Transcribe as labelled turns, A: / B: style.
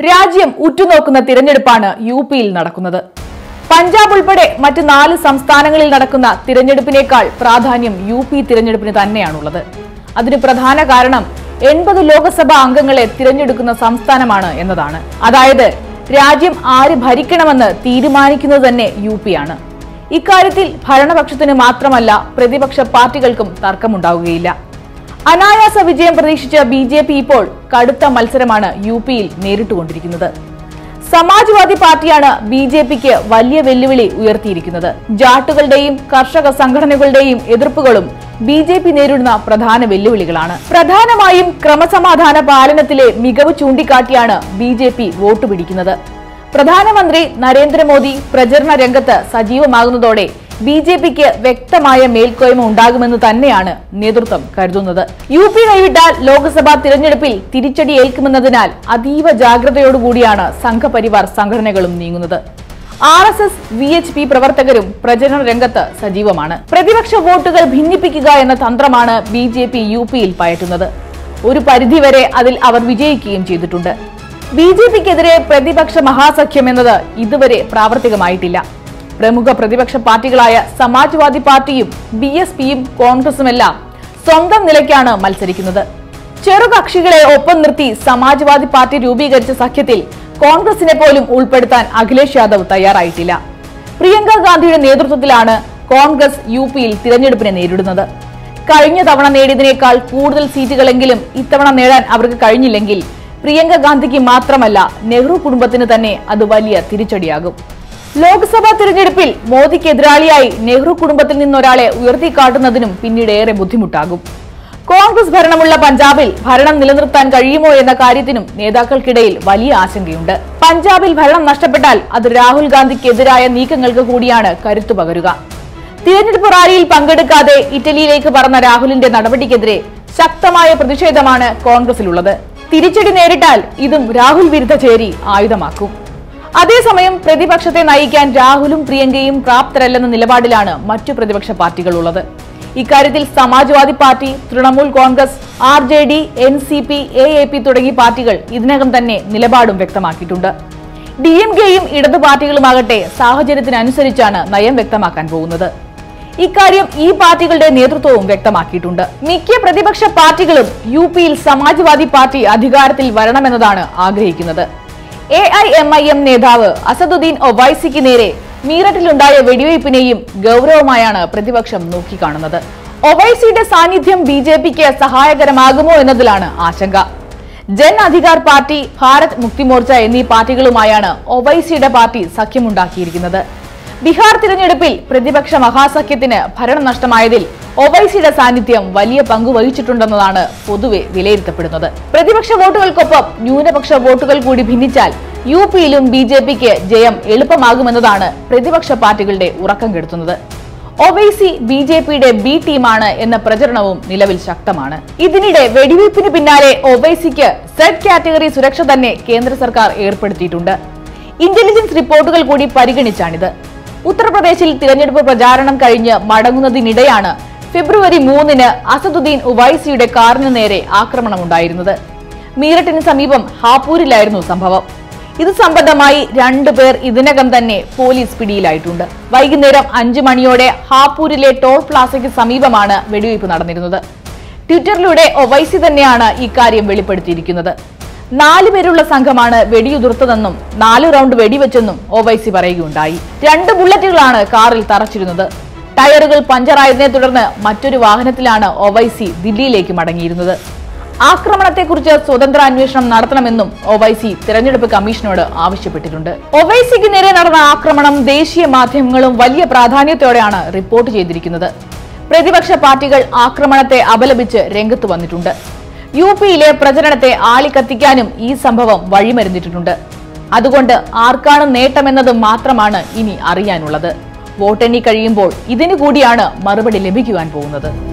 A: രാജ്യം ഉറ്റുനോക്കുന്ന തിരഞ്ഞെടുപ്പാണ് യു പിയിൽ നടക്കുന്നത് പഞ്ചാബ് ഉൾപ്പെടെ മറ്റ് നാല് സംസ്ഥാനങ്ങളിൽ നടക്കുന്ന തിരഞ്ഞെടുപ്പിനേക്കാൾ പ്രാധാന്യം യു പി തിരഞ്ഞെടുപ്പിന് തന്നെയാണുള്ളത് അതിന് പ്രധാന കാരണം എൺപത് ലോക്സഭാ അംഗങ്ങളെ തിരഞ്ഞെടുക്കുന്ന സംസ്ഥാനമാണ് എന്നതാണ് അതായത് രാജ്യം ആര് ഭരിക്കണമെന്ന് തീരുമാനിക്കുന്നത് തന്നെ യു ആണ് ഇക്കാര്യത്തിൽ ഭരണപക്ഷത്തിന് മാത്രമല്ല പ്രതിപക്ഷ പാർട്ടികൾക്കും തർക്കമുണ്ടാവുകയില്ല അനായാസ വിജയം പ്രതീക്ഷിച്ച ബി ജെ പി ഇപ്പോൾ കടുത്ത മത്സരമാണ് യു പിയിൽ നേരിട്ടുകൊണ്ടിരിക്കുന്നത് സമാജ്വാദി പാർട്ടിയാണ് ബി ജെ പിക്ക് വലിയ വെല്ലുവിളി ഉയർത്തിയിരിക്കുന്നത് ജാട്ടുകളുടെയും കർഷക സംഘടനകളുടെയും എതിർപ്പുകളും ബി ജെ പി നേരിടുന്ന പ്രധാന വെല്ലുവിളികളാണ് പ്രധാനമായും ക്രമസമാധാന പാലനത്തിലെ മികവ് ചൂണ്ടിക്കാട്ടിയാണ് ബി ജെ പി വോട്ട് പിടിക്കുന്നത് പ്രധാനമന്ത്രി നരേന്ദ്രമോദി പ്രചരണ രംഗത്ത് സജീവമാകുന്നതോടെ ബി ജെ പിക്ക് വ്യക്തമായ മേൽക്കോയ്മ ഉണ്ടാകുമെന്ന് തന്നെയാണ് നേതൃത്വം കരുതുന്നത് യു പി കൈവിട്ടാൽ ലോക്സഭാ തിരഞ്ഞെടുപ്പിൽ തിരിച്ചടി ഏൽക്കുമെന്നതിനാൽ അതീവ ജാഗ്രതയോടുകൂടിയാണ് സംഘപരിവാർ സംഘടനകളും നീങ്ങുന്നത് R S S V H P പ്രവർത്തകരും പ്രചരണ രംഗത്ത് സജീവമാണ് പ്രതിപക്ഷ വോട്ടുകൾ ഭിന്നിപ്പിക്കുക എന്ന തന്ത്രമാണ് ബി ജെ പി യു പിയിൽ പയറ്റുന്നത് ഒരു പരിധിവരെ അതിൽ അവർ വിജയിക്കുകയും ചെയ്തിട്ടുണ്ട് ബി ജെ പിക്കെതിരെ പ്രതിപക്ഷ മഹാസഖ്യം എന്നത് ഇതുവരെ പ്രാവർത്തികമായിട്ടില്ല പ്രമുഖ പ്രതിപക്ഷ പാർട്ടികളായ സമാജ്വാദി പാർട്ടിയും ബി എസ് പിയും കോൺഗ്രസുമെല്ലാം സ്വന്തം നിലയ്ക്കാണ് മത്സരിക്കുന്നത് ചെറുകക്ഷികളെ ഒപ്പം നിർത്തി സമാജ്വാദി പാർട്ടി രൂപീകരിച്ച സഖ്യത്തിൽ കോൺഗ്രസിനെ പോലും ഉൾപ്പെടുത്താൻ അഖിലേഷ് യാദവ് തയ്യാറായിട്ടില്ല പ്രിയങ്ക ഗാന്ധിയുടെ നേതൃത്വത്തിലാണ് കോൺഗ്രസ് യു പിയിൽ തിരഞ്ഞെടുപ്പിനെ നേരിടുന്നത് കഴിഞ്ഞ തവണ നേടിയതിനേക്കാൾ കൂടുതൽ സീറ്റുകളെങ്കിലും ഇത്തവണ നേടാൻ അവർക്ക് കഴിഞ്ഞില്ലെങ്കിൽ പ്രിയങ്ക ഗാന്ധിക്ക് മാത്രമല്ല നെഹ്റു കുടുംബത്തിന് തന്നെ അത് വലിയ തിരിച്ചടിയാകും ലോക്സഭാ തിരഞ്ഞെടുപ്പിൽ മോദിക്ക് എതിരാളിയായി നെഹ്റു കുടുംബത്തിൽ നിന്നൊരാളെ ഉയർത്തിക്കാട്ടുന്നതിനും പിന്നീട് ഏറെ ബുദ്ധിമുട്ടാകും കോൺഗ്രസ് ഭരണമുള്ള പഞ്ചാബിൽ ഭരണം നിലനിർത്താൻ കഴിയുമോ എന്ന കാര്യത്തിനും നേതാക്കൾക്കിടയിൽ വലിയ ആശങ്കയുണ്ട് പഞ്ചാബിൽ ഭരണം നഷ്ടപ്പെട്ടാൽ അത് രാഹുൽ ഗാന്ധിക്കെതിരായ നീക്കങ്ങൾക്ക് കൂടിയാണ് കരുത്തു പകരുക തിരഞ്ഞെടുപ്പ് റാലിയിൽ പങ്കെടുക്കാതെ ഇറ്റലിയിലേക്ക് പറന്ന രാഹുലിന്റെ നടപടിക്കെതിരെ ശക്തമായ പ്രതിഷേധമാണ് കോൺഗ്രസിലുള്ളത് തിരിച്ചടി നേരിട്ടാൽ ഇതും രാഹുൽ വിരുദ്ധ ചേരി ആയുധമാക്കും അതേസമയം പ്രതിപക്ഷത്തെ നയിക്കാൻ രാഹുലും പ്രിയങ്കയും പ്രാപ്തരല്ലെന്ന നിലപാടിലാണ് മറ്റു പ്രതിപക്ഷ പാർട്ടികൾ ഉള്ളത് ഇക്കാര്യത്തിൽ Samajwadi party Trinamool Congress R J D N C P A A P തുടങ്ങിയ പാർട്ടികൾ ഇതിനകം തന്നെ നിലപാടും വ്യക്തമാക്കിയിട്ടുണ്ട് ഡി എം കെയും ഇടതു പാർട്ടികളുമാകട്ടെ സാഹചര്യത്തിനനുസരിച്ചാണ് നയം വ്യക്തമാക്കാൻ പോകുന്നത് ഇക്കാര്യം ഈ പാർട്ടികളുടെ നേതൃത്വവും വ്യക്തമാക്കിയിട്ടുണ്ട് മിക്ക പ്രതിപക്ഷ പാർട്ടികളും യു പിയിൽ സമാജ്വാദി പാർട്ടി അധികാരത്തിൽ വരണമെന്നതാണ് ആഗ്രഹിക്കുന്നത് A I M I M നേതാവ് അസദുദ്ദീൻ ഒവൈസിക്ക് നേരെ മീററ്റിലുണ്ടായ വെടിവയ്പ്പിനെയും ഗൗരവമായാണ് പ്രതിപക്ഷം നോക്കിക്കാണുന്നത് ഒവൈസിയുടെ സാന്നിധ്യം ബി ജെ പിക്ക് സഹായകരമാകുമോ എന്നതിലാണ് ആശങ്ക ജൻ അധികാർ പാർട്ടി ഭാരത് മുക്തി മോർച്ച എന്നീ പാർട്ടികളുമായാണ് ഒവൈസിയുടെ പാർട്ടി സഖ്യമുണ്ടാക്കിയിരിക്കുന്നത് ബീഹാർ തിരഞ്ഞെടുപ്പിൽ പ്രതിപക്ഷ മഹാസഖ്യത്തിന് ഭരണം നഷ്ടമായതിൽ ഒവൈസിയുടെ സാന്നിധ്യം വലിയ പങ്ക് വഹിച്ചിട്ടുണ്ടെന്നതാണ് പൊതുവെ വിലയിരുത്തപ്പെടുന്നത് പ്രതിപക്ഷ വോട്ടുകൾക്കൊപ്പം ന്യൂനപക്ഷ വോട്ടുകൾ കൂടി ഭിന്നിച്ചാൽ യു പിയിലും ബി ജെ പിക്ക് ജയം എളുപ്പമാകുമെന്നതാണ് പ്രതിപക്ഷ പാർട്ടികളുടെ ഉറക്കം കെടുത്തുന്നത് ഒവൈസി ബി ജെ പിയുടെ ബി ടീമാണ് എന്ന പ്രചരണവും നിലവിൽ ശക്തമാണ് ഇതിനിടെ വെടിവയ്പ്പിന് പിന്നാലെ ഒവൈസിക്ക് സെഡ് കാറ്റഗറി സുരക്ഷ തന്നെ കേന്ദ്ര സർക്കാർ ഏർപ്പെടുത്തിയിട്ടുണ്ട് ഇന്റലിജൻസ് റിപ്പോർട്ടുകൾ കൂടി പരിഗണിച്ചാണിത് ഉത്തർപ്രദേശിൽ തിരഞ്ഞെടുപ്പ് പ്രചാരണം കഴിഞ്ഞ് മടങ്ങുന്നതിനിടെയാണ് ഫെബ്രുവരി മൂന്നിന് അസദുദ്ദീൻ ഉവൈസിയുടെ കാറിന് നേരെ ആക്രമണമുണ്ടായിരുന്നത് മീററ്റിന് സമീപം ഹാപ്പൂരിലായിരുന്നു സംഭവം ഇത് സംബന്ധമായി രണ്ടുപേർ ഇതിനകം തന്നെ പോലീസ് പിടിയിലായിട്ടുണ്ട് വൈകുന്നേരം അഞ്ചു മണിയോടെ ഹാപ്പൂരിലെ ടോൾ പ്ലാസയ്ക്ക് സമീപമാണ് വെടിവയ്പ് നടന്നിരുന്നത് ട്വിറ്ററിലൂടെ ഒവൈസി തന്നെയാണ് ഇക്കാര്യം വെളിപ്പെടുത്തിയിരിക്കുന്നത് നാല് പേരുള്ള സംഘമാണ് വെടിയുതിർത്തതെന്നും നാല് റൗണ്ട് വെടിവെച്ചെന്നും ഒവൈസി പറയുകയുണ്ടായി രണ്ട് ബുള്ളറ്റുകളാണ് കാറിൽ തറച്ചിരുന്നത് ടയറുകൾ പഞ്ചറായതിനെ തുടർന്ന് മറ്റൊരു വാഹനത്തിലാണ് ഒവൈസി ദില്ലിയിലേക്ക് മടങ്ങിയിരുന്നത് ആക്രമണത്തെക്കുറിച്ച് സ്വതന്ത്ര അന്വേഷണം നടത്തണമെന്നും ഒവൈസി തിരഞ്ഞെടുപ്പ് കമ്മീഷനോട് ആവശ്യപ്പെട്ടിട്ടുണ്ട് ഒവൈസിക്ക് നേരെ നടന്ന ആക്രമണം ദേശീയ മാധ്യമങ്ങളും വലിയ പ്രാധാന്യത്തോടെയാണ് റിപ്പോർട്ട് ചെയ്തിരിക്കുന്നത് പ്രതിപക്ഷ പാർട്ടികൾ ആക്രമണത്തെ അപലപിച്ച് രംഗത്ത് വന്നിട്ടുണ്ട് യു പിയിലെ പ്രചരണത്തെ ആളിക്കത്തിക്കാനും ഈ സംഭവം വഴിമരുന്നിട്ടുണ്ട് അതുകൊണ്ട് ആർക്കാണ് നേട്ടമെന്നത് മാത്രമാണ് ഇനി അറിയാനുള്ളത് വോട്ടെണ്ണി കഴിയുമ്പോൾ ഇതിനു കൂടിയാണ് മറുപടി ലഭിക്കുവാൻ പോകുന്നത്